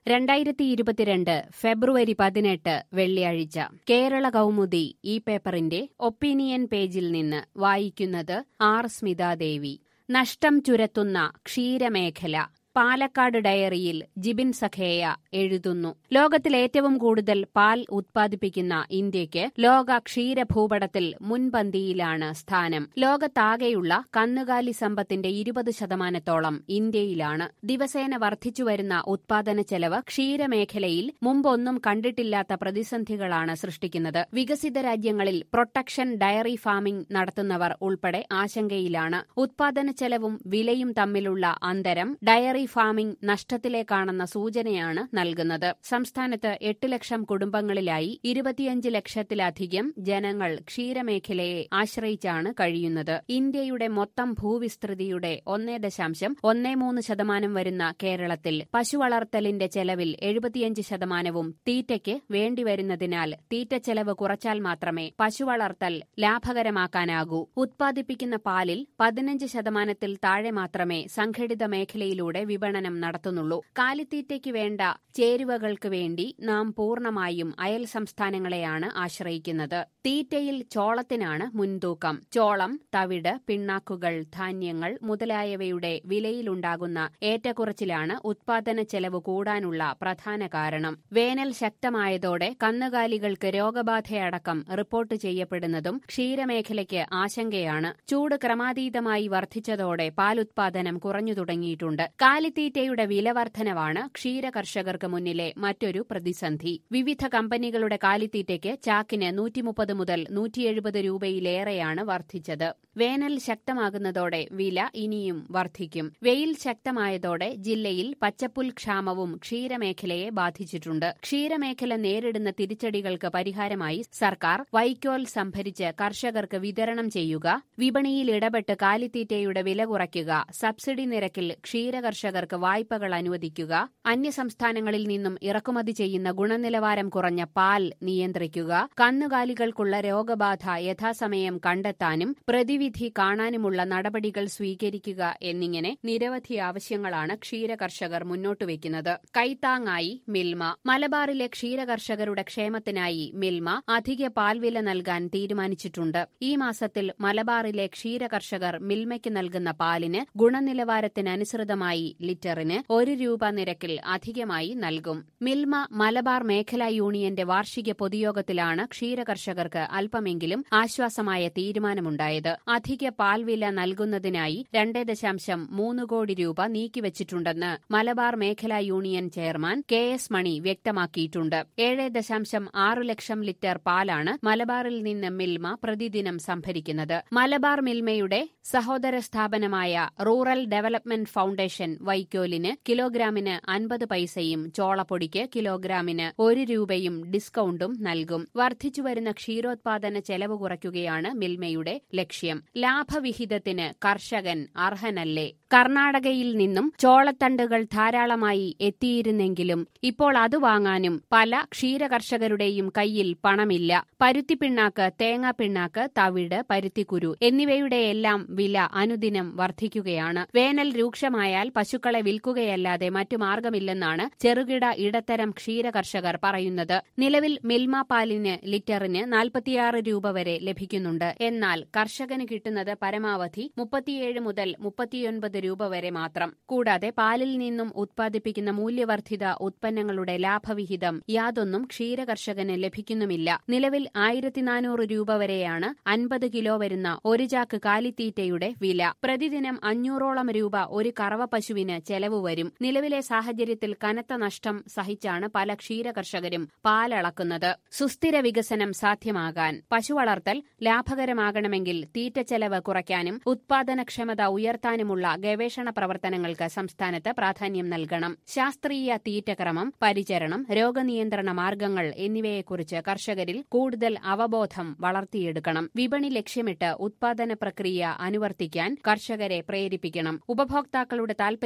രണ്ടായിരത്തി ഇരുപത്തിരണ്ട് ഫെബ്രുവരി പതിനെട്ട് വെള്ളിയാഴ്ച കേരള കൗമുദി ഈ പേപ്പറിന്റെ ഒപ്പീനിയൻ പേജിൽ നിന്ന് വായിക്കുന്നത് ആർ സ്മിതാദേവി നഷ്ടം ചുരത്തുന്ന ക്ഷീരമേഖല പാലക്കാട് ഡയറിയിൽ ജിബിൻ സഖേയ എഴുതുന്നു ലോകത്തിൽ ഏറ്റവും കൂടുതൽ പാൽ ഉത്പാദിപ്പിക്കുന്ന ഇന്ത്യയ്ക്ക് ലോക ക്ഷീരഭൂപടത്തിൽ മുൻപന്തിയിലാണ് സ്ഥാനം ലോകത്താകെയുള്ള കന്നുകാലി സമ്പത്തിന്റെ ഇരുപത് ശതമാനത്തോളം ഇന്ത്യയിലാണ് ദിവസേന വർദ്ധിച്ചുവരുന്ന ഉത്പാദന ചെലവ് ക്ഷീരമേഖലയിൽ മുമ്പൊന്നും കണ്ടിട്ടില്ലാത്ത പ്രതിസന്ധികളാണ് സൃഷ്ടിക്കുന്നത് വികസിത രാജ്യങ്ങളിൽ പ്രൊട്ടക്ഷൻ ഡയറി ഫാമിംഗ് നടത്തുന്നവർ ഉൾപ്പെടെ ആശങ്കയിലാണ് ഉത്പാദന ചെലവും വിലയും തമ്മിലുള്ള അന്തരം ഡയറി ഫാമിംഗ് നഷ്ടത്തിലേക്കാണെന്ന സൂചനയാണ് നൽകുന്നത് സംസ്ഥാനത്ത് എട്ട് ലക്ഷം കുടുംബങ്ങളിലായി ഇരുപത്തിയഞ്ച് ലക്ഷത്തിലധികം ജനങ്ങൾ ക്ഷീരമേഖലയെ ആശ്രയിച്ചാണ് കഴിയുന്നത് ഇന്ത്യയുടെ മൊത്തം ഭൂവിസ്തൃതിയുടെ ഒന്നേ ദശാംശം ഒന്നേ മൂന്ന് ശതമാനം വരുന്ന കേരളത്തിൽ പശുവളർത്തലിന്റെ ചെലവിൽ എഴുപത്തിയഞ്ച് ശതമാനവും തീറ്റയ്ക്ക് വേണ്ടിവരുന്നതിനാൽ തീറ്റ ചെലവ് കുറച്ചാൽ മാത്രമേ പശുവളർത്തൽ ലാഭകരമാക്കാനാകൂ ഉത്പാദിപ്പിക്കുന്ന പാലിൽ പതിനഞ്ച് ശതമാനത്തിൽ താഴെ മാത്രമേ സംഘടിത മേഖലയിലൂടെ വിപണനം നടത്തുന്നുള്ളൂ കാലിത്തീറ്റയ്ക്ക് വേണ്ട ചേരുവകൾക്ക് വേണ്ടി നാം പൂർണ്ണമായും അയൽ സംസ്ഥാനങ്ങളെയാണ് ആശ്രയിക്കുന്നത് തീറ്റയിൽ ചോളത്തിനാണ് മുൻതൂക്കം ചോളം തവിട് പിണ്ണാക്കുകൾ ധാന്യങ്ങൾ മുതലായവയുടെ വിലയിലുണ്ടാകുന്ന ഏറ്റക്കുറച്ചിലാണ് ഉത്പാദന ചെലവ് കൂടാനുള്ള പ്രധാന കാരണം വേനൽ ശക്തമായതോടെ കന്നുകാലികൾക്ക് രോഗബാധയടക്കം റിപ്പോർട്ട് ചെയ്യപ്പെടുന്നതും ക്ഷീരമേഖലയ്ക്ക് ആശങ്കയാണ് ചൂട് ക്രമാതീതമായി വർദ്ധിച്ചതോടെ പാലുത്പാദനം കുറഞ്ഞു തുടങ്ങിയിട്ടുണ്ട് കാലിത്തീറ്റയുടെ വിലവർദ്ധനവാണ് ക്ഷീര കർഷകർക്ക് മുന്നിലെ മറ്റൊരു പ്രതിസന്ധി വിവിധ കമ്പനികളുടെ കാലിത്തീറ്റയ്ക്ക് ചാക്കിന് നൂറ്റിമുപ്പത് മുതൽ നൂറ്റിയെഴുപത് രൂപയിലേറെയാണ് വർദ്ധിച്ചത് വേനൽ ശക്തമാകുന്നതോടെ വില ഇനിയും വർദ്ധിക്കും വെയിൽ ശക്തമായതോടെ ജില്ലയിൽ പച്ചപ്പുൽ ക്ഷാമവും ക്ഷീരമേഖലയെ ബാധിച്ചിട്ടുണ്ട് ക്ഷീരമേഖല നേരിടുന്ന തിരിച്ചടികൾക്ക് പരിഹാരമായി സർക്കാർ വൈക്കോൽ സംഭരിച്ച് കർഷകർക്ക് വിതരണം ചെയ്യുക വിപണിയിൽ ഇടപെട്ട് കാലിത്തീറ്റയുടെ വില കുറയ്ക്കുക സബ്സിഡി നിരക്കിൽ ക്ഷീര കർഷകർക്ക് വായ്പകൾ അനുവദിക്കുക അന്യസംസ്ഥാനങ്ങളിൽ നിന്നും ഇറക്കുമതി ചെയ്യുന്ന ഗുണനിലവാരം കുറഞ്ഞ പാൽ നിയന്ത്രിക്കുക കന്നുകാലികൾക്കുള്ള രോഗബാധ യഥാസമയം കണ്ടെത്താനും പ്രതിവിധി കാണാനുമുള്ള നടപടികൾ സ്വീകരിക്കുക എന്നിങ്ങനെ നിരവധി ആവശ്യങ്ങളാണ് ക്ഷീര കർഷകർ മുന്നോട്ടുവെക്കുന്നത് കൈത്താങ്ങായി മിൽമ മലബാറിലെ ക്ഷീര കർഷകരുടെ ക്ഷേമത്തിനായി മിൽമ അധിക പാൽവില നൽകാൻ തീരുമാനിച്ചിട്ടുണ്ട് ഈ മാസത്തിൽ മലബാറിലെ ക്ഷീര കർഷകർ മിൽമയ്ക്ക് നൽകുന്ന പാലിന് ഗുണനിലവാരത്തിനനുസൃതമായി ലിറ്ററിന് ഒരു രൂപ നിരക്കിൽ അധികമായി നൽകും മിൽമ മലബാർ മേഖലാ യൂണിയന്റെ വാർഷിക പൊതുയോഗത്തിലാണ് ക്ഷീരകർഷകർക്ക് അല്പമെങ്കിലും ആശ്വാസമായ തീരുമാനമുണ്ടായത് അധിക പാൽവില നൽകുന്നതിനായി രണ്ടേ ദശാംശം മൂന്ന് കോടി രൂപ നീക്കിവച്ചിട്ടുണ്ടെന്ന് മലബാർ മേഖലാ union chairman K S Mani വ്യക്തമാക്കിയിട്ടുണ്ട് ഏഴ് ദശാംശം ആറ് ലക്ഷം ലിറ്റർ പാലാണ് മലബാറിൽ നിന്ന് മിൽമ പ്രതിദിനം സംഭരിക്കുന്നത് മലബാർ മിൽമയുടെ സഹോദര സ്ഥാപനമായ റൂറൽ ഡെവലപ്മെന്റ് ഫൌണ്ടേഷൻ വൈക്കോലിന് കിലോഗ്രാമിന് അൻപത് പൈസയും ചോളപ്പൊടിക്ക് കിലോഗ്രാമിന് ഒരു രൂപയും ഡിസ്കൌണ്ടും നൽകും വർദ്ധിച്ചുവരുന്ന ക്ഷീരോത്പാദന ചെലവ് കുറയ്ക്കുകയാണ് മിൽമയുടെ ലക്ഷ്യം ലാഭവിഹിതത്തിന് കർഷകൻ അർഹനല്ലേ കർണാടകയിൽ നിന്നും ചോളത്തണ്ടുകൾ ധാരാളമായി എത്തിയിരുന്നെങ്കിലും ഇപ്പോൾ അത് വാങ്ങാനും പല ക്ഷീരകർഷകരുടെയും കയ്യിൽ പണമില്ല പരുത്തിപ്പിണ്ണാക്ക് തേങ്ങാപ്പിണ്ണാക്ക് തവിട് പരുത്തിക്കുരു എന്നിവയുടെയെല്ലാം വില അനുദിനം വർദ്ധിക്കുകയാണ് വേനൽ രൂക്ഷമായാൽ പശുക്കളെ വിൽക്കുകയല്ലാതെ മറ്റു മാർഗമില്ലെന്നാണ് ചെറുകിട ഇടത്തരം ക്ഷീരകർഷകർ പറയുന്നത് നിലവിൽ മിൽമ പാലിന് ലിറ്ററിന് നാൽപ്പത്തിയാറ് രൂപ വരെ ലഭിക്കുന്നുണ്ട് എന്നാൽ കർഷകന് കിട്ടുന്നത് പരമാവധി മുപ്പത്തിയേഴ് മുതൽ മുപ്പത്തിയൊൻപത് രൂപ വരെ മാത്രം കൂടാതെ പാലിൽ നിന്നും ഉത്പാദിപ്പിക്കുന്ന മൂല്യവർദ്ധിത ഉത്പന്നങ്ങളുടെ ലാഭവിഹിതം യാതൊന്നും ക്ഷീരകർഷകന് ലഭിക്കുന്നുമില്ല നിലവിൽ ആയിരത്തി നാനൂറ് രൂപ വരെയാണ് അൻപത് കിലോ വരുന്ന ഒരു ചാക്ക് കാലിത്തീറ്റയുടെ വില പ്രതിദിനം അഞ്ഞൂറോളം രൂപ ഒരു കറവ പശുവിന് ചെലവ് വരും നിലവിലെ സാഹചര്യത്തിൽ കനത്ത നഷ്ടം സഹിച്ചാണ് പല ക്ഷീരകർഷകരും പാലളക്കുന്നത് സുസ്ഥിര വികസനം സാധ്യമാകാൻ പശുവളർത്തൽ ലാഭകരമാകണമെങ്കിൽ തീറ്റ ചെലവ് കുറയ്ക്കാനും ഉത്പാദനക്ഷമത ഉയർത്താനുമുള്ള ഗവേഷണ പ്രവർത്തനങ്ങൾക്ക് സംസ്ഥാനത്ത് പ്രാധാന്യം നൽകണം ശാസ്ത്രീയ തീറ്റക്രമം പരിചരണം രോഗനിയന്ത്രണ മാർഗങ്ങൾ എന്നിവയെക്കുറിച്ച് കർഷകരിൽ കൂടുതൽ അവബോധം വളർത്തിയെടുക്കണം വിപണി ലക്ഷ്യമിട്ട് ഉത്പാദന പ്രക്രിയ അനുവർത്തിക്കാൻ കർഷകരെ പ്രേരിപ്പിക്കണം ഉപഭോക്താക്കളുടെ താൽപര്യ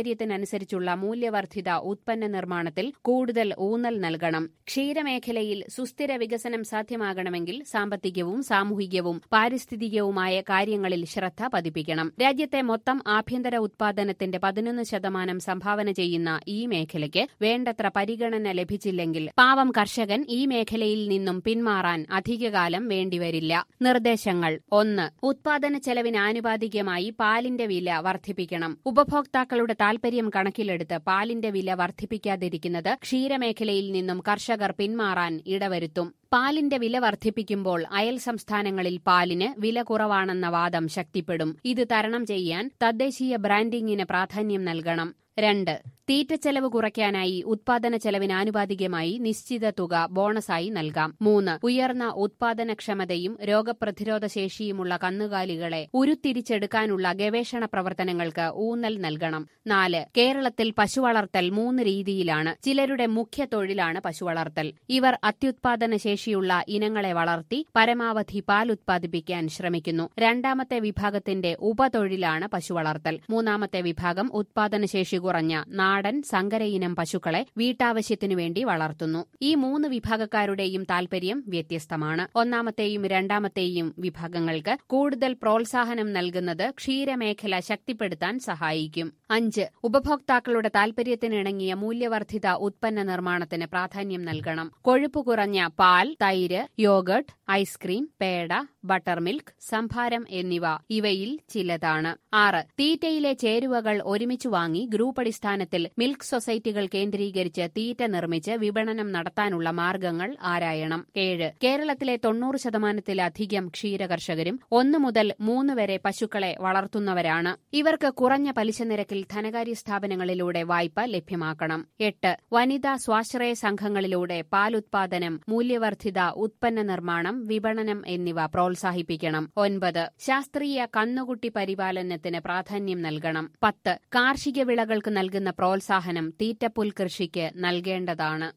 താൽപര്യത്തിനനുസരിച്ചുള്ള മൂല്യവർദ്ധിത ഉത്പന്ന നിർമ്മാണത്തിൽ കൂടുതൽ ഊന്നൽ നൽകണം ക്ഷീരമേഖലയിൽ സുസ്ഥിര വികസനം സാധ്യമാകണമെങ്കിൽ സാമ്പത്തികവും സാമൂഹികവും പാരിസ്ഥിതികവുമായ കാര്യങ്ങളിൽ ശ്രദ്ധ പതിപ്പിക്കണം രാജ്യത്തെ മൊത്തം ആഭ്യന്തര ഉത്പാദനത്തിന്റെ പതിനൊന്ന് ശതമാനം സംഭാവന ചെയ്യുന്ന ഈ മേഖലയ്ക്ക് വേണ്ടത്ര പരിഗണന ലഭിച്ചില്ലെങ്കിൽ പാവം കർഷകൻ ഈ മേഖലയിൽ നിന്നും പിന്മാറാൻ അധികകാലം വേണ്ടിവരില്ല നിർദ്ദേശങ്ങൾ ഒന്ന് ഉത്പാദന ചെലവിന് ആനുപാതികമായി പാലിന്റെ വില വർദ്ധിപ്പിക്കണം ഉപഭോക്താക്കളുടെ താൽപര്യം കണക്കിലെടുത്ത് പാലിന്റെ വില വർദ്ധിപ്പിക്കാതിരിക്കുന്നത് ക്ഷീരമേഖലയിൽ നിന്നും കർഷകർ പിന്മാറാൻ ഇടവരുത്തും പാലിന്റെ വില വർദ്ധിപ്പിക്കുമ്പോൾ അയൽ സംസ്ഥാനങ്ങളിൽ പാലിന് വില കുറവാണെന്ന വാദം ശക്തിപ്പെടും ഇത് തരണം ചെയ്യാൻ തദ്ദേശീയ ബ്രാൻഡിംഗിന് പ്രാധാന്യം നൽകണം രണ്ട് തീറ്റച്ചെലവ് കുറയ്ക്കാനായി ഉത്പാദന ചെലവിന് ആനുപാതികമായി നിശ്ചിത തുക ബോണസായി നൽകാം മൂന്ന് ഉയർന്ന ഉത്പാദനക്ഷമതയും രോഗപ്രതിരോധ ശേഷിയുമുള്ള കന്നുകാലികളെ ഉരുത്തിരിച്ചെടുക്കാനുള്ള ഗവേഷണ പ്രവർത്തനങ്ങൾക്ക് ഊന്നൽ നൽകണം നാല് കേരളത്തിൽ പശുവളർത്തൽ മൂന്ന് രീതിയിലാണ് ചിലരുടെ മുഖ്യ തൊഴിലാണ് പശുവളർത്തൽ ഇവർ അത്യുത്പാദന ശേഷിയുള്ള ഇനങ്ങളെ വളർത്തി പരമാവധി പാൽ ഉത്പാദിപ്പിക്കാൻ ശ്രമിക്കുന്നു രണ്ടാമത്തെ വിഭാഗത്തിന്റെ ഉപതൊഴിലാണ് പശുവളർത്തൽ മൂന്നാമത്തെ വിഭാഗം ഉത്പാദനശേഷി കുറഞ്ഞ നാടൻ സങ്കരയിനം പശുക്കളെ വീട്ടാവശ്യത്തിനു വേണ്ടി വളർത്തുന്നു ഈ മൂന്ന് വിഭാഗക്കാരുടെയും താൽപര്യം വ്യത്യസ്തമാണ് ഒന്നാമത്തെയും രണ്ടാമത്തെയും വിഭാഗങ്ങൾക്ക് കൂടുതൽ പ്രോത്സാഹനം നൽകുന്നത് ക്ഷീരമേഖല ശക്തിപ്പെടുത്താൻ സഹായിക്കും അഞ്ച് ഉപഭോക്താക്കളുടെ താൽപര്യത്തിനിണങ്ങിയ മൂല്യവർദ്ധിത ഉത്പന്ന നിർമ്മാണത്തിന് പ്രാധാന്യം നൽകണം കൊഴുപ്പ് കുറഞ്ഞ പാൽ തൈര് yogurt ice cream peda buttermilk സംഭാരം എന്നിവ ഇവയിൽ ചിലതാണ് ആറ് തീറ്റയിലെ ചേരുവകൾ ഒരുമിച്ച് വാങ്ങി ഗ്രൂപ്പ് അടിസ്ഥാനത്തിൽ മിൽക്ക് സൊസൈറ്റികൾ കേന്ദ്രീകരിച്ച് തീറ്റ നിർമ്മിച്ച് വിപണനം നടത്താനുള്ള മാർഗങ്ങൾ ആരായണം ഏഴ് കേരളത്തിലെ തൊണ്ണൂറ് ശതമാനത്തിലധികം ക്ഷീരകർഷകരും ഒന്നു മുതൽ മൂന്ന് വരെ പശുക്കളെ വളർത്തുന്നവരാണ് ഇവർക്ക് കുറഞ്ഞ പലിശ നിരക്കിൽ ധനകാര്യ സ്ഥാപനങ്ങളിലൂടെ വായ്പ ലഭ്യമാക്കണം എട്ട് വനിതാ സ്വാശ്രയ സംഘങ്ങളിലൂടെ പാലുത്പാദനം മൂല്യവർദ്ധിത ഉത്പന്ന നിർമ്മാണം വിപണനം എന്നിവ പ്രോത്സാഹിപ്പിക്കണം ഒൻപത് ശാസ്ത്രീയ കന്നുകുട്ടി പരിപാലനത്തിന് പ്രാധാന്യം നൽകണം പത്ത് കാർഷിക വിളകൾക്ക് നൽകുന്ന പ്രോത്സാഹനം തീറ്റപ്പുൽ കൃഷിക്ക് നൽകേണ്ടതാണ്